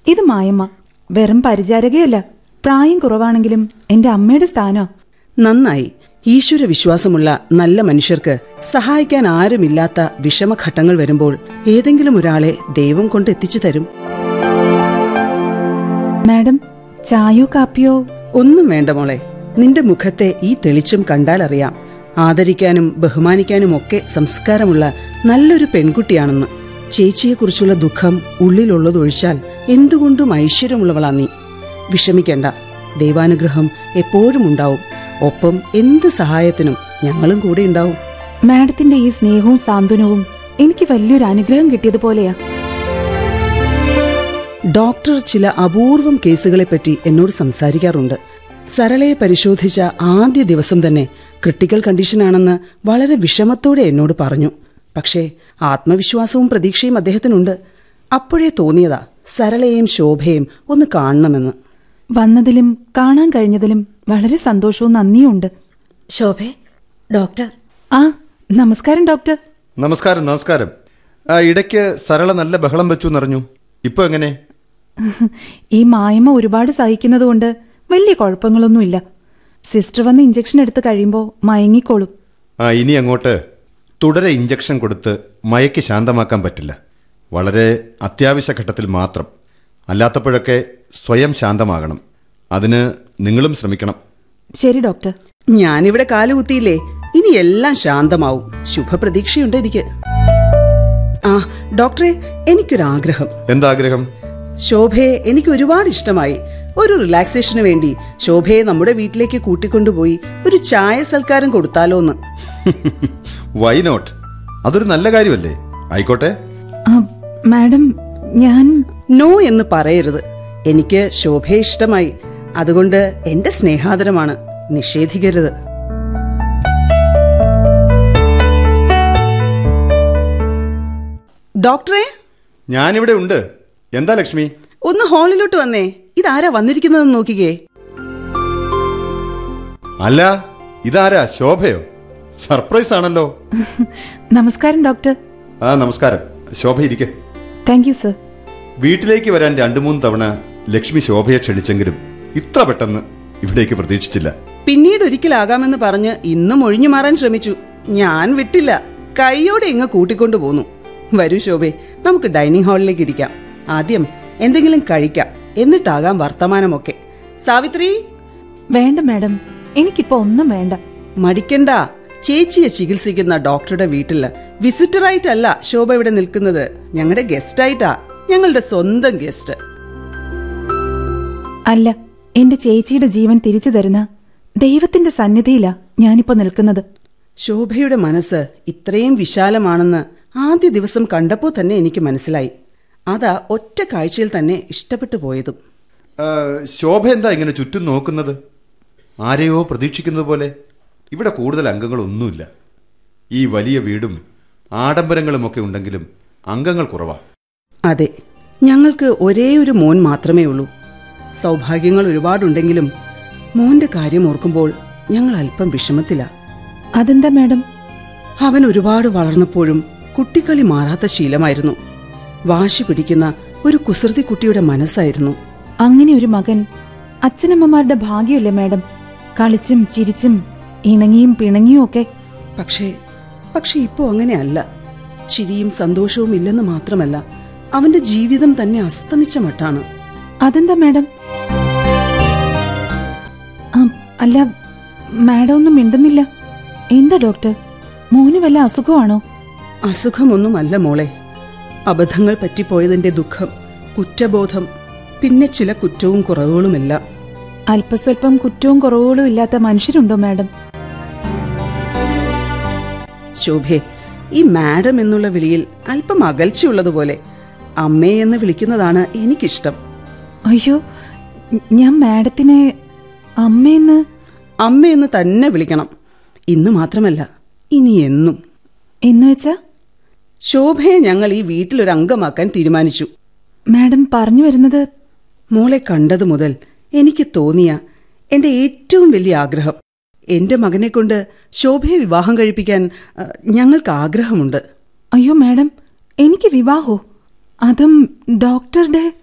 ഇത് മായമ്മ വെറും പരിചാരകയല്ല പ്രായം കുറവാണെങ്കിലും എന്റെ അമ്മയുടെ സ്ഥാനോ നന്നായി ഈശ്വര വിശ്വാസമുള്ള നല്ല മനുഷ്യർക്ക് സഹായിക്കാൻ ആരുമില്ലാത്ത വിഷമഘട്ടങ്ങൾ വരുമ്പോൾ ഏതെങ്കിലും ഒരാളെ ദൈവം കൊണ്ട് എത്തിച്ചു തരും മാഡം ചായയോ കാപ്പിയോ ഒന്നും വേണ്ട മോളെ നിന്റെ മുഖത്തെ ഈ തെളിച്ചം കണ്ടാലറിയാം ആദരിക്കാനും ബഹുമാനിക്കാനും ഒക്കെ സംസ്കാരമുള്ള നല്ലൊരു പെൺകുട്ടിയാണെന്ന് ചേച്ചിയെക്കുറിച്ചുള്ള ദുഃഖം ഉള്ളിലുള്ളതൊഴിച്ചാൽ എന്തുകൊണ്ടും ഐശ്വര്യമുള്ളവളാ നീ വിഷമിക്കണ്ട ദൈവാനുഗ്രഹം എപ്പോഴും ഉണ്ടാവും ഒപ്പം എന്ത് സഹായത്തിനും ഞങ്ങളും കൂടെ ഉണ്ടാവും മാഡത്തിന്റെ ഈ സ്നേഹവും സാന്ത്വനവും എനിക്ക് വലിയൊരു അനുഗ്രഹം കിട്ടിയതുപോലെയാ ഡോക്ടർ ചില അപൂർവം കേസുകളെപ്പറ്റി എന്നോട് സംസാരിക്കാറുണ്ട് സരളയെ പരിശോധിച്ച ആദ്യ ദിവസം തന്നെ ക്രിട്ടിക്കൽ കണ്ടീഷനാണെന്ന് വളരെ വിഷമത്തോടെ എന്നോട് പറഞ്ഞു പക്ഷേ ആത്മവിശ്വാസവും പ്രതീക്ഷയും അദ്ദേഹത്തിനുണ്ട് അപ്പോഴേ തോന്നിയതാ സരളയെയും ശോഭയും ഒന്ന് കാണണമെന്ന് വന്നതിലും കാണാൻ കഴിഞ്ഞതിലും വളരെ സന്തോഷവും നന്ദിയും ഉണ്ട് ശോഭെ ഡോക്ടർ ആ നമസ്കാരം ഡോക്ടർ നമസ്കാരം നമസ്കാരം ആ ഇടയ്ക്ക് സരള നല്ല ബഹളം വെച്ചു എന്നറിഞ്ഞു ഇപ്പൊ എങ്ങനെ ഈ മായമ്മ ഒരുപാട് സഹിക്കുന്നതുകൊണ്ട് വലിയ കുഴപ്പങ്ങളൊന്നുമില്ല സിസ്റ്റർ വന്ന് ഇഞ്ചക്ഷൻ എടുത്ത് കഴിയുമ്പോൾ മയങ്ങിക്കോളും ആ ഇനി അങ്ങോട്ട് തുടരെ ഇഞ്ചക്ഷൻ കൊടുത്ത് മയക്ക് ശാന്തമാക്കാൻ പറ്റില്ല വളരെ അത്യാവശ്യ ഘട്ടത്തിൽ മാത്രം അല്ലാത്തപ്പോഴൊക്കെ സ്വയം ശാന്തമാകണം അതിന് നിങ്ങളും ശ്രമിക്കണം ശരി ഡോക്ടർ ഞാനിവിടെ കാലുകുത്തിയില്ലേ ഇനി എല്ലാം ശാന്തമാവും ശുഭപ്രതീക്ഷയുണ്ട് എനിക്ക് ആ ഡോക്ടറെ എനിക്കൊരാഗ്രഹം എന്താഗ്രഹം ശോഭയെ എനിക്ക് ഒരുപാട് ഇഷ്ടമായി ഒരു റിലാക്സേഷന് വേണ്ടി ശോഭയെ നമ്മുടെ വീട്ടിലേക്ക് കൂട്ടിക്കൊണ്ടുപോയി ഒരു ചായ സൽക്കാരം കൊടുത്താലോന്ന് വൈ നോട്ട് അതൊരു നല്ല കാര്യമല്ലേ ആയിക്കോട്ടെ ആ, മാഡം ഞാൻ നോ എന്ന് പറയരുത് എനിക്ക് ശോഭയെ ഇഷ്ടമായി അതുകൊണ്ട് എന്റെ സ്നേഹാദരമാണ് നിഷേധിക്കരുത് ഡോക്ടറെ ഞാനിവിടെ ഉണ്ട് എന്താ ലക്ഷ്മി ഒന്ന് ഹാളിലോട്ട് വന്നേ ഇതാരാ വന്നിരിക്കുന്നതെന്ന് നോക്കിക്കേ അല്ല ഇതാരാ ശോഭയോ സർപ്രൈസ് ആണല്ലോ നമസ്കാരം ഡോക്ടർ ആ നമസ്കാരം ശോഭ ഇരിക്കെ താങ്ക് യു സർ വീട്ടിലേക്ക് വരാൻ രണ്ടു മൂന്ന് തവണ ലക്ഷ്മി ശോഭയെ ക്ഷണിച്ചെങ്കിലും ഇത്ര പെട്ടെന്ന് ഇവിടേക്ക് പ്രതീക്ഷിച്ചില്ല പിന്നീട് ഒരിക്കലാകാമെന്ന് പറഞ്ഞ് ഇന്നും ഒഴിഞ്ഞു മാറാൻ ശ്രമിച്ചു ഞാൻ വിട്ടില്ല കൈയോടെ ഇങ്ങ് കൂട്ടിക്കൊണ്ടു പോന്നു വരൂ ശോഭെ നമുക്ക് ഡൈനിങ് ഹാളിലേക്ക് ഇരിക്കാം ആദ്യം എന്തെങ്കിലും കഴിക്കാം എന്നിട്ടാകാം വർത്തമാനമൊക്കെ സാവിത്രി വേണ്ട മാഡം എനിക്കിപ്പോ ഒന്നും വേണ്ട മടിക്കണ്ട ചേച്ചിയെ ചികിത്സിക്കുന്ന ഡോക്ടറുടെ വീട്ടില് വിസിറ്ററായിട്ടല്ല ശോഭ ഇവിടെ നിൽക്കുന്നത് ഞങ്ങളുടെ ഗസ്റ്റായിട്ടാ ഞങ്ങളുടെ സ്വന്തം ഗസ്റ്റ് അല്ല എന്റെ ചേച്ചിയുടെ ജീവൻ തിരിച്ചു തരുന്ന ദൈവത്തിന്റെ സന്നിധിയിലാ ഞാനിപ്പോ നിൽക്കുന്നത് ശോഭയുടെ മനസ്സ് ഇത്രയും വിശാലമാണെന്ന് ആദ്യ ദിവസം കണ്ടപ്പോൾ തന്നെ എനിക്ക് മനസ്സിലായി അതാ ഒറ്റ കാഴ്ചയിൽ തന്നെ ഇഷ്ടപ്പെട്ടു പോയതും ആ, ശോഭ എന്താ ഇങ്ങനെ ചുറ്റും നോക്കുന്നത് ആരെയോ പ്രതീക്ഷിക്കുന്നത് പോലെ ഇവിടെ കൂടുതൽ അംഗങ്ങളൊന്നുമില്ല ഈ വലിയ വീടും ആഡംബരങ്ങളുമൊക്കെ ഉണ്ടെങ്കിലും അംഗങ്ങൾ കുറവാ അതെ ഞങ്ങൾക്ക് ഒരേ ഒരു മോൻ മാത്രമേ ഉള്ളൂ സൗഭാഗ്യങ്ങൾ ഒരുപാടുണ്ടെങ്കിലും മോന്റെ കാര്യം ഓർക്കുമ്പോൾ ഞങ്ങൾ അല്പം വിഷമത്തിലാ അതെന്താ മാഡം അവൻ ഒരുപാട് വളർന്നപ്പോഴും കുട്ടിക്കളി മാറാത്ത ശീലമായിരുന്നു വാശി പിടിക്കുന്ന ഒരു കുസൃതി കുട്ടിയുടെ മനസ്സായിരുന്നു അങ്ങനെ ഒരു മകൻ അച്ഛനമ്മമാരുടെ ഭാഗ്യമല്ലേ മാഡം കളിച്ചും ചിരിച്ചും ഇണങ്ങിയും പിണങ്ങിയും ഒക്കെ പക്ഷേ പക്ഷെ ഇപ്പോ അങ്ങനെയല്ല ചിരിയും സന്തോഷവും ഇല്ലെന്ന് മാത്രമല്ല അവന്റെ ജീവിതം തന്നെ അസ്തമിച്ച മട്ടാണ് അതെന്താ മാഡം ആ, അല്ല മാഡം ഒന്നും മിണ്ടുന്നില്ല എന്താ ഡോക്ടർ മോന് വല്ല അസുഖമാണോ അസുഖമൊന്നുമല്ല മോളെ അബദ്ധങ്ങൾ പറ്റിപ്പോയതിന്റെ ദുഃഖം കുറ്റബോധം പിന്നെ ചില കുറ്റവും കുറവുകളുമെല്ലാം അല്പസ്വല്പം കുറ്റവും കുറവുകളും ഇല്ലാത്ത മനുഷ്യരുണ്ടോ മാഡം ശോഭെ ഈ മാഡം എന്നുള്ള വിളിയിൽ അല്പം അകൽച്ചയുള്ളതുപോലെ അമ്മേ എന്ന് വിളിക്കുന്നതാണ് എനിക്കിഷ്ടം അയ്യോ ഞാൻ മാഡത്തിനെ അമ്മയെന്ന് അമ്മയെന്ന് തന്നെ വിളിക്കണം ഇന്ന് മാത്രമല്ല ഇനി എന്നും എന്ന് വെച്ചാ ശോഭയെ ഞങ്ങൾ ഈ വീട്ടിലൊരു അംഗമാക്കാൻ തീരുമാനിച്ചു മാഡം പറഞ്ഞു വരുന്നത് മോളെ കണ്ടതു മുതൽ എനിക്ക് തോന്നിയ എന്റെ ഏറ്റവും വലിയ ആഗ്രഹം എന്റെ മകനെ കൊണ്ട് ശോഭയെ വിവാഹം കഴിപ്പിക്കാൻ അ, ഞങ്ങൾക്ക് ആഗ്രഹമുണ്ട് അയ്യോ മാഡം എനിക്ക് വിവാഹോ അതും ഡോക്ടറുടെ